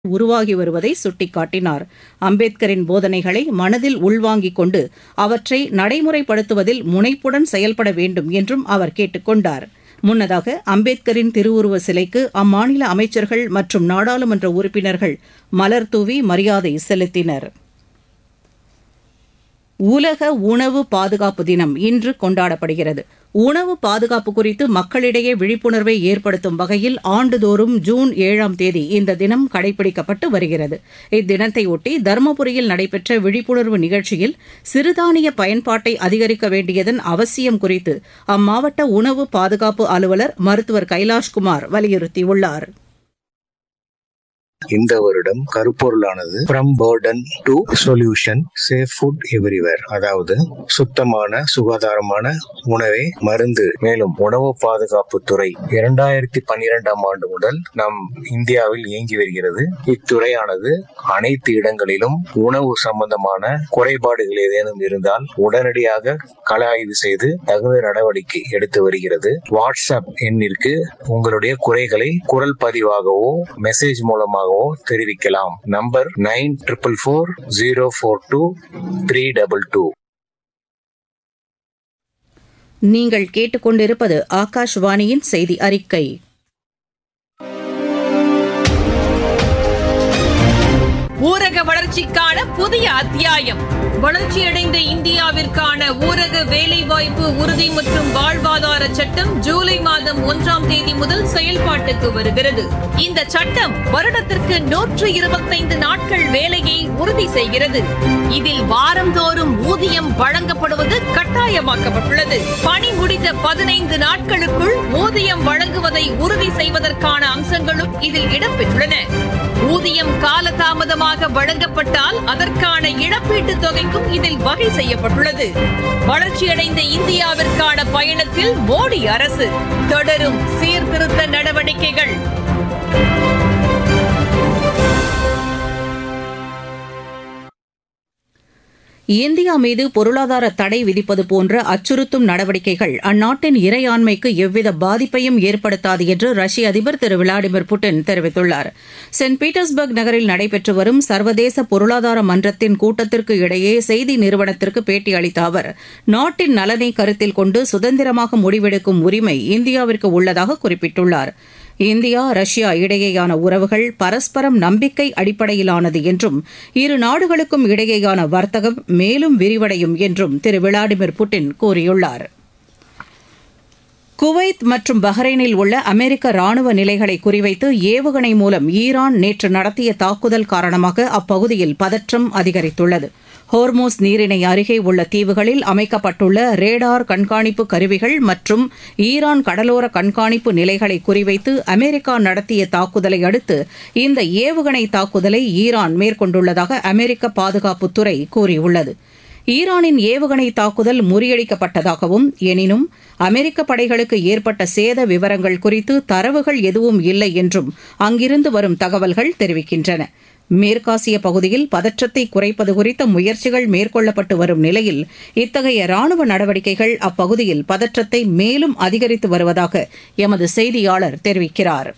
உருவாகி வருவதை சுட்டிக்காட்டினார் அம்பேத்கரின் போதனைகளை மனதில் உள்வாங்கிக் கொண்டு அவற்றை நடைமுறைப்படுத்துவதில் முனைப்புடன் செயல்பட வேண்டும் என்றும் அவர் கேட்டுக் கொண்டார் முன்னதாக அம்பேத்கரின் திருவுருவ சிலைக்கு அம்மாநில அமைச்சர்கள் மற்றும் நாடாளுமன்ற உறுப்பினர்கள் மலர்தூவி மரியாதை செலுத்தினர் உலக உணவு பாதுகாப்பு தினம் இன்று கொண்டாடப்படுகிறது உணவு பாதுகாப்பு குறித்து மக்களிடையே விழிப்புணர்வை ஏற்படுத்தும் வகையில் ஆண்டுதோறும் ஜூன் ஏழாம் தேதி இந்த தினம் கடைபிடிக்கப்பட்டு வருகிறது இத்தினத்தையொட்டி தருமபுரியில் நடைபெற்ற விழிப்புணர்வு நிகழ்ச்சியில் சிறுதானிய பயன்பாட்டை அதிகரிக்க வேண்டியதன் அவசியம் குறித்து அம்மாவட்ட உணவு பாதுகாப்பு அலுவலர் மருத்துவர் கைலாஷ்குமார் வலியுறுத்தியுள்ளார் இந்த வருடம் கருப்பொருளானது from Burton to solution safe food everywhere அதாவது சுத்தமான சுகாதாரமான உணவே மருந்து மேலும் உணவு பாதுகாப்பு துறை இரண்டாயிரத்தி பன்னிரெண்டாம் ஆண்டு முதல் நம் இந்தியாவில் இயங்கி வருகிறது இத்துறையானது அனைத்து இடங்களிலும் உணவு சம்பந்தமான குறைபாடுகள் ஏதேனும் இருந்தால் உடனடியாக கள ஆய்வு செய்து தகுந்த நடவடிக்கை எடுத்து வருகிறது வாட்ஸ்அப் எண்ணிற்கு உங்களுடைய குறைகளை குரல் பதிவாகவோ மெசேஜ் மூலமாக மூலமாகவோ தெரிவிக்கலாம் number nine triple four zero four two three double two நீங்கள் கேட்டுக்கொண்டிருப்பது ஆகாஷ்வாணியின் செய்தி அறிக்கை ஊரக வளர்ச்சிக்கான புதிய அத்தியாயம் வளர்ச்சியடைந்த இந்தியாவிற்கான ஊரக வேலைவாய்ப்பு உறுதி மற்றும் வாழ்வாதார சட்டம் ஜூலை மாதம் ஒன்றாம் தேதி முதல் செயல்பாட்டுக்கு வருகிறது இந்த சட்டம் வருடத்திற்கு நூற்று இருபத்தைந்து நாட்கள் வேலையை உறுதி செய்கிறது இதில் வாரந்தோறும் ஊதியம் வழங்கப்படுவது கட்டாயமாக்கப்பட்டுள்ளது பணி முடிந்த பதினைந்து நாட்களுக்குள் ஊதியம் வழங்குவதை உறுதி செய்வதற்கான அம்சங்களும் இதில் இடம்பெற்றுள்ளன ஊதியம் காலதாமதமாக வழங்கப்பட்டால் அதற்கான இழப்பீட்டுத் தொகைக்கும் இதில் வகை செய்யப்பட்டுள்ளது வளர்ச்சியடைந்த இந்தியாவிற்கான பயணத்தில் மோடி அரசு தொடரும் சீர்திருத்த நடவடிக்கைகள் இந்தியா மீது பொருளாதார தடை விதிப்பது போன்ற அச்சுறுத்தும் நடவடிக்கைகள் அந்நாட்டின் இறையாண்மைக்கு எவ்வித பாதிப்பையும் ஏற்படுத்தாது என்று ரஷ்ய அதிபர் திரு விளாடிமிர் புட்டின் தெரிவித்துள்ளார் சென்ட் பீட்டர்ஸ்பர்க் நகரில் நடைபெற்று வரும் சர்வதேச பொருளாதார மன்றத்தின் கூட்டத்திற்கு இடையே செய்தி நிறுவனத்திற்கு பேட்டியளித்த அவர் நாட்டின் நலனை கருத்தில் கொண்டு சுதந்திரமாக முடிவெடுக்கும் உரிமை இந்தியாவிற்கு உள்ளதாக குறிப்பிட்டுள்ளார் இந்தியா ரஷ்யா இடையேயான உறவுகள் பரஸ்பரம் நம்பிக்கை அடிப்படையிலானது என்றும் இரு நாடுகளுக்கும் இடையேயான வர்த்தகம் மேலும் விரிவடையும் என்றும் திரு விளாடிமிர் புட்டின் கூறியுள்ளார் குவைத் மற்றும் பஹ்ரைனில் உள்ள அமெரிக்க ராணுவ நிலைகளை குறிவைத்து ஏவுகணை மூலம் ஈரான் நேற்று நடத்திய தாக்குதல் காரணமாக அப்பகுதியில் பதற்றம் அதிகரித்துள்ளது ஹோர்மோஸ் நீரிணை அருகே உள்ள தீவுகளில் அமைக்கப்பட்டுள்ள ரேடார் கண்காணிப்பு கருவிகள் மற்றும் ஈரான் கடலோர கண்காணிப்பு நிலைகளை குறிவைத்து அமெரிக்கா நடத்திய தாக்குதலை அடுத்து இந்த ஏவுகணை தாக்குதலை ஈரான் மேற்கொண்டுள்ளதாக அமெரிக்க பாதுகாப்புத்துறை கூறியுள்ளது ஈரானின் ஏவுகணை தாக்குதல் முறியடிக்கப்பட்டதாகவும் எனினும் அமெரிக்க படைகளுக்கு ஏற்பட்ட சேத விவரங்கள் குறித்து தரவுகள் எதுவும் இல்லை என்றும் அங்கிருந்து வரும் தகவல்கள் தெரிவிக்கின்றன மேற்காசிய பகுதியில் பதற்றத்தை குறைப்பது குறித்த முயற்சிகள் மேற்கொள்ளப்பட்டு வரும் நிலையில் இத்தகைய ராணுவ நடவடிக்கைகள் அப்பகுதியில் பதற்றத்தை மேலும் அதிகரித்து வருவதாக எமது செய்தியாளர் தெரிவிக்கிறார்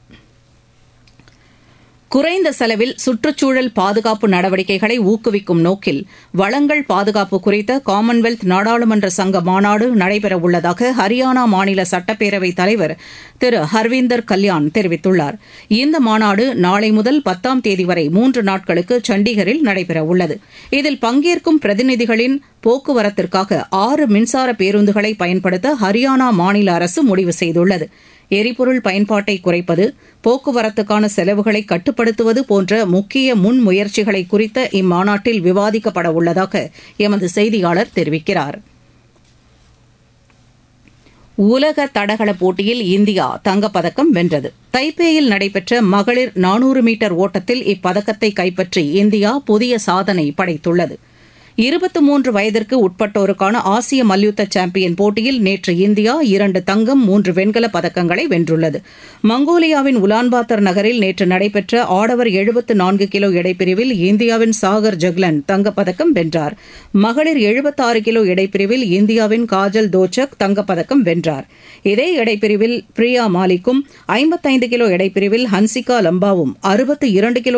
குறைந்த செலவில் சுற்றுச்சூழல் பாதுகாப்பு நடவடிக்கைகளை ஊக்குவிக்கும் நோக்கில் வளங்கள் பாதுகாப்பு குறித்த காமன்வெல்த் நாடாளுமன்ற சங்க மாநாடு நடைபெறவுள்ளதாக ஹரியானா மாநில சட்டப்பேரவைத் தலைவர் திரு ஹர்வீந்தர் கல்யாண் தெரிவித்துள்ளார் இந்த மாநாடு நாளை முதல் பத்தாம் தேதி வரை மூன்று நாட்களுக்கு சண்டிகரில் நடைபெறவுள்ளது இதில் பங்கேற்கும் பிரதிநிதிகளின் போக்குவரத்திற்காக ஆறு மின்சார பேருந்துகளை பயன்படுத்த ஹரியானா மாநில அரசு முடிவு செய்துள்ளது எரிபொருள் பயன்பாட்டை குறைப்பது போக்குவரத்துக்கான செலவுகளை கட்டுப்படுத்துவது போன்ற முக்கிய முன்முயற்சிகளை குறித்த இம்மாநாட்டில் விவாதிக்கப்பட உள்ளதாக எமது செய்தியாளர் தெரிவிக்கிறார் உலக தடகள போட்டியில் இந்தியா தங்கப்பதக்கம் வென்றது தைப்பேயில் நடைபெற்ற மகளிர் நானூறு மீட்டர் ஓட்டத்தில் இப்பதக்கத்தை கைப்பற்றி இந்தியா புதிய சாதனை படைத்துள்ளது இருபத்தி மூன்று வயதிற்கு உட்பட்டோருக்கான ஆசிய மல்யுத்த சாம்பியன் போட்டியில் நேற்று இந்தியா இரண்டு தங்கம் மூன்று வெண்கல பதக்கங்களை வென்றுள்ளது மங்கோலியாவின் உலான்பாத்தர் நகரில் நேற்று நடைபெற்ற ஆடவர் எழுபத்து நான்கு கிலோ எடைப்பிரிவில் இந்தியாவின் சாகர் ஜக்லன் தங்கப்பதக்கம் வென்றார் மகளிர் எழுபத்தாறு கிலோ எடைப்பிரிவில் இந்தியாவின் காஜல் தோச்சக் தங்கப்பதக்கம் வென்றார் இதே எடைப்பிரிவில் பிரியா மாலிக்கும் ஐம்பத்தைந்து கிலோ எடைப்பிரிவில் ஹன்சிகா லம்பாவும் அறுபத்து இரண்டு கிலோ